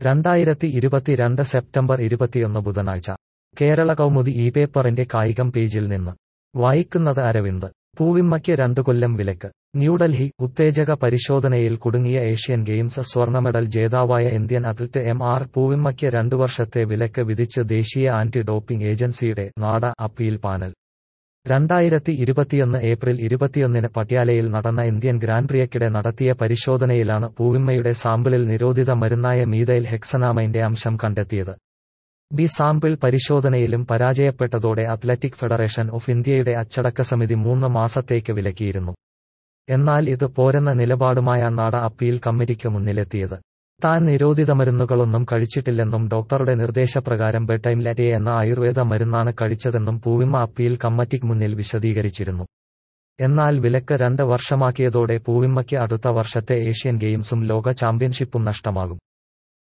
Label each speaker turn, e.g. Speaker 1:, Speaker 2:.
Speaker 1: രണ്ടായിരത്തി ഇരുപത്തിരണ്ട് സെപ്റ്റംബർ ഇരുപത്തിയൊന്ന് ബുധനാഴ്ച കേരള കൗമുദി ഈ പേപ്പറിന്റെ കായികം പേജിൽ നിന്ന് വായിക്കുന്നത് അരവിന്ദ് പൂവിമ്മയ്ക്ക് രണ്ടു കൊല്ലം വിലക്ക് ന്യൂഡൽഹി ഉത്തേജക പരിശോധനയിൽ കുടുങ്ങിയ ഏഷ്യൻ ഗെയിംസ് സ്വർണ്ണ മെഡൽ ജേതാവായ ഇന്ത്യൻ അത്ലറ്റ് എം ആർ പൂവിമ്മയ്ക്ക് രണ്ടു വർഷത്തെ വിലക്ക് വിധിച്ച് ദേശീയ ആന്റി ഡോപ്പിംഗ് ഏജൻസിയുടെ നാഡ അപ്പീൽ പാനൽ രണ്ടായിരത്തി ഇരുപത്തിയൊന്ന് ഏപ്രിൽ ഇരുപത്തിയൊന്നിന് പട്യാലയിൽ നടന്ന ഇന്ത്യൻ ഗ്രാൻഡ് പ്രിയക്കിടെ നടത്തിയ പരിശോധനയിലാണ് പൂവിമ്മയുടെ സാമ്പിളിൽ നിരോധിത മരുന്നായ മീതൈൽ ഹെക്സനാമൈന്റെ അംശം കണ്ടെത്തിയത് ബി സാമ്പിൾ പരിശോധനയിലും പരാജയപ്പെട്ടതോടെ അത്ലറ്റിക് ഫെഡറേഷൻ ഓഫ് ഇന്ത്യയുടെ അച്ചടക്ക സമിതി മൂന്ന് മാസത്തേക്ക് വിലക്കിയിരുന്നു എന്നാൽ ഇത് പോരെന്ന നിലപാടുമായാണ് നാട അപ്പീൽ കമ്മിറ്റിക്ക് മുന്നിലെത്തിയത് താൻ നിരോധിത മരുന്നുകളൊന്നും കഴിച്ചിട്ടില്ലെന്നും ഡോക്ടറുടെ നിർദ്ദേശപ്രകാരം ബെട്ടൈംലറ്റെ എന്ന ആയുർവേദ മരുന്നാണ് കഴിച്ചതെന്നും പൂവിമ്മ അപ്പീൽ കമ്മിറ്റിക്ക് മുന്നിൽ വിശദീകരിച്ചിരുന്നു എന്നാൽ വിലക്ക് രണ്ട് വർഷമാക്കിയതോടെ പൂവിമ്മയ്ക്ക് അടുത്ത വർഷത്തെ ഏഷ്യൻ ഗെയിംസും ലോക ചാമ്പ്യൻഷിപ്പും നഷ്ടമാകും